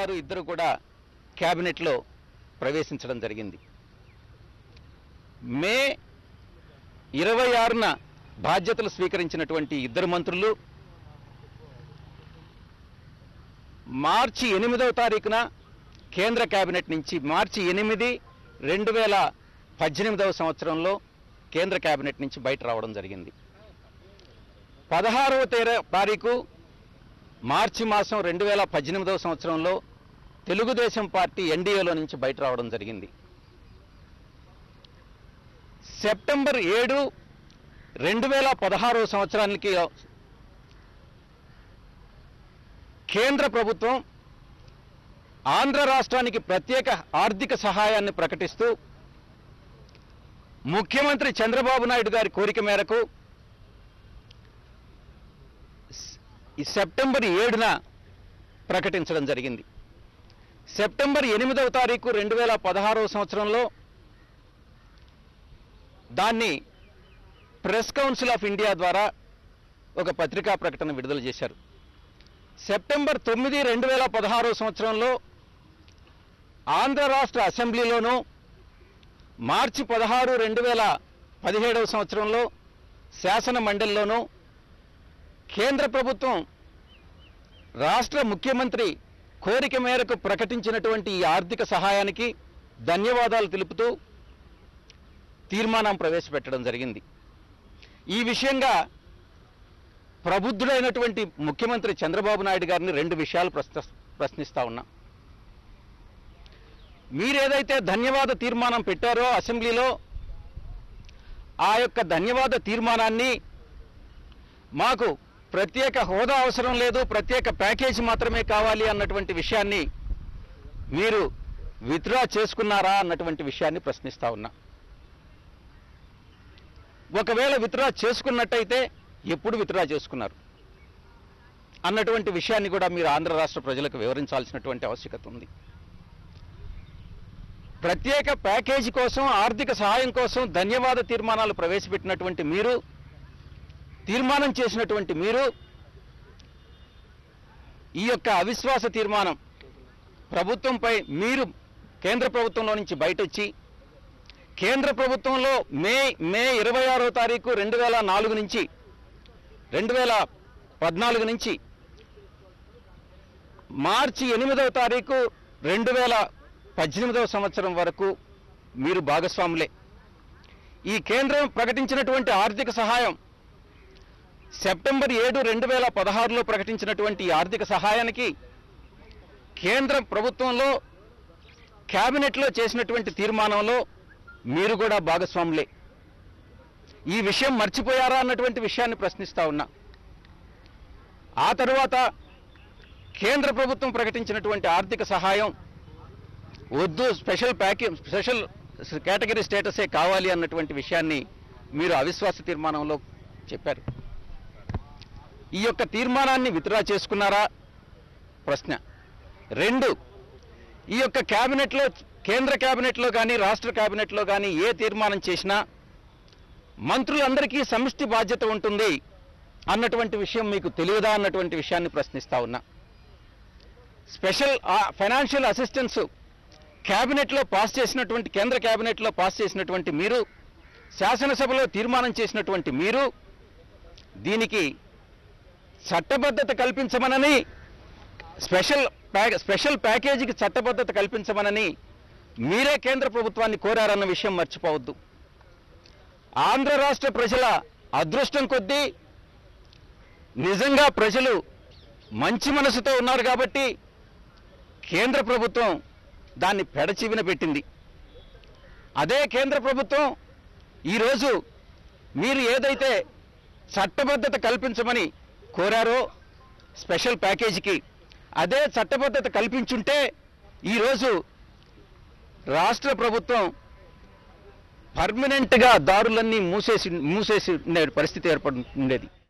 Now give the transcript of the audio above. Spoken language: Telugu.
గారు ఇద్దరు కూడా క్యాబినెట్లో ప్రవేశించడం జరిగింది మే ఇరవై ఆరున బాధ్యతలు స్వీకరించినటువంటి ఇద్దరు మంత్రులు మార్చి ఎనిమిదవ తారీఖున కేంద్ర కేబినెట్ నుంచి మార్చి ఎనిమిది రెండు వేల పద్దెనిమిదవ సంవత్సరంలో కేంద్ర కేబినెట్ నుంచి బయట రావడం జరిగింది పదహారవ తేర తారీఖు మార్చి మాసం రెండు వేల పద్దెనిమిదవ సంవత్సరంలో తెలుగుదేశం పార్టీ ఎన్డీఏలో నుంచి బయట రావడం జరిగింది సెప్టెంబర్ ఏడు రెండు వేల పదహారవ సంవత్సరానికి కేంద్ర ప్రభుత్వం ఆంధ్ర రాష్ట్రానికి ప్రత్యేక ఆర్థిక సహాయాన్ని ప్రకటిస్తూ ముఖ్యమంత్రి చంద్రబాబు నాయుడు గారి కోరిక మేరకు స్- ఈ సెప్టెంబర్ ఏడున ప్రకటించడం జరిగింది సెప్టెంబర్ ఎనిమిదవ తారీఖు రెండు వేల పదహారవ సంవత్సరంలో దాన్ని ప్రెస్ కౌన్సిల్ ఆఫ్ ఇండియా ద్వారా ఒక పత్రికా ప్రకటన విడుదల చేశారు సెప్టెంబర్ తొమ్మిది రెండు వేల పదహారో సంవత్సరంలో ఆంధ్ర రాష్ట్ర అసెంబ్లీలోనూ మార్చి పదహారు రెండు వేల పదిహేడవ సంవత్సరంలో శాసన మండలిలోనూ కేంద్ర ప్రభుత్వం రాష్ట్ర ముఖ్యమంత్రి కోరిక మేరకు ప్రకటించినటువంటి ఈ ఆర్థిక సహాయానికి ధన్యవాదాలు తెలుపుతూ తీర్మానం ప్రవేశపెట్టడం జరిగింది ఈ విషయంగా ప్రబుద్ధుడైనటువంటి ముఖ్యమంత్రి చంద్రబాబు నాయుడు గారిని రెండు విషయాలు ప్రశ్న ప్రశ్నిస్తా ఉన్నా మీరేదైతే ధన్యవాద తీర్మానం పెట్టారో అసెంబ్లీలో ఆ యొక్క ధన్యవాద తీర్మానాన్ని మాకు ప్రత్యేక హోదా అవసరం లేదు ప్రత్యేక ప్యాకేజీ మాత్రమే కావాలి అన్నటువంటి విషయాన్ని మీరు విత్డ్రా చేసుకున్నారా అన్నటువంటి విషయాన్ని ప్రశ్నిస్తా ఉన్నా ఒకవేళ విత్డ్రా చేసుకున్నట్టయితే ఎప్పుడు విత్డ్రా చేసుకున్నారు అన్నటువంటి విషయాన్ని కూడా మీరు ఆంధ్ర రాష్ట్ర ప్రజలకు వివరించాల్సినటువంటి ఆవశ్యకత ఉంది ప్రత్యేక ప్యాకేజీ కోసం ఆర్థిక సహాయం కోసం ధన్యవాద తీర్మానాలు ప్రవేశపెట్టినటువంటి మీరు తీర్మానం చేసినటువంటి మీరు ఈ యొక్క అవిశ్వాస తీర్మానం ప్రభుత్వంపై మీరు కేంద్ర ప్రభుత్వంలో నుంచి బయటొచ్చి కేంద్ర ప్రభుత్వంలో మే మే ఇరవై ఆరో తారీఖు రెండు వేల నాలుగు నుంచి రెండు వేల పద్నాలుగు నుంచి మార్చి ఎనిమిదవ తారీఖు రెండు వేల పద్దెనిమిదవ సంవత్సరం వరకు మీరు భాగస్వాములే ఈ కేంద్రం ప్రకటించినటువంటి ఆర్థిక సహాయం సెప్టెంబర్ ఏడు రెండు వేల పదహారులో ప్రకటించినటువంటి ఈ ఆర్థిక సహాయానికి కేంద్ర ప్రభుత్వంలో కేబినెట్లో చేసినటువంటి తీర్మానంలో మీరు కూడా భాగస్వాములే ఈ విషయం మర్చిపోయారా అన్నటువంటి విషయాన్ని ప్రశ్నిస్తా ఉన్నా ఆ తరువాత కేంద్ర ప్రభుత్వం ప్రకటించినటువంటి ఆర్థిక సహాయం వద్దు స్పెషల్ ప్యాకేజ్ స్పెషల్ కేటగిరీ స్టేటసే కావాలి అన్నటువంటి విషయాన్ని మీరు అవిశ్వాస తీర్మానంలో చెప్పారు ఈ యొక్క తీర్మానాన్ని విత్డ్రా చేసుకున్నారా ప్రశ్న రెండు ఈ యొక్క క్యాబినెట్లో కేంద్ర క్యాబినెట్లో కానీ రాష్ట్ర క్యాబినెట్లో కానీ ఏ తీర్మానం చేసినా మంత్రులందరికీ సమిష్టి బాధ్యత ఉంటుంది అన్నటువంటి విషయం మీకు తెలియదా అన్నటువంటి విషయాన్ని ప్రశ్నిస్తా ఉన్నా స్పెషల్ ఫైనాన్షియల్ అసిస్టెన్స్ క్యాబినెట్లో పాస్ చేసినటువంటి కేంద్ర క్యాబినెట్లో పాస్ చేసినటువంటి మీరు శాసనసభలో తీర్మానం చేసినటువంటి మీరు దీనికి చట్టబద్ధత కల్పించమనని స్పెషల్ ప్యాక్ స్పెషల్ ప్యాకేజీకి చట్టబద్ధత కల్పించమనని మీరే కేంద్ర ప్రభుత్వాన్ని కోరారన్న విషయం మర్చిపోవద్దు ఆంధ్ర రాష్ట్ర ప్రజల అదృష్టం కొద్దీ నిజంగా ప్రజలు మంచి మనసుతో ఉన్నారు కాబట్టి కేంద్ర ప్రభుత్వం దాన్ని పెడచివిన పెట్టింది అదే కేంద్ర ప్రభుత్వం ఈరోజు మీరు ఏదైతే చట్టబద్ధత కల్పించమని కోరారో స్పెషల్ ప్యాకేజీకి అదే చట్టబద్ధత కల్పించుంటే ఈరోజు రాష్ట్ర ప్రభుత్వం పర్మనెంట్గా దారులన్నీ మూసేసి మూసేసి ఉండే పరిస్థితి ఏర్పడి ఉండేది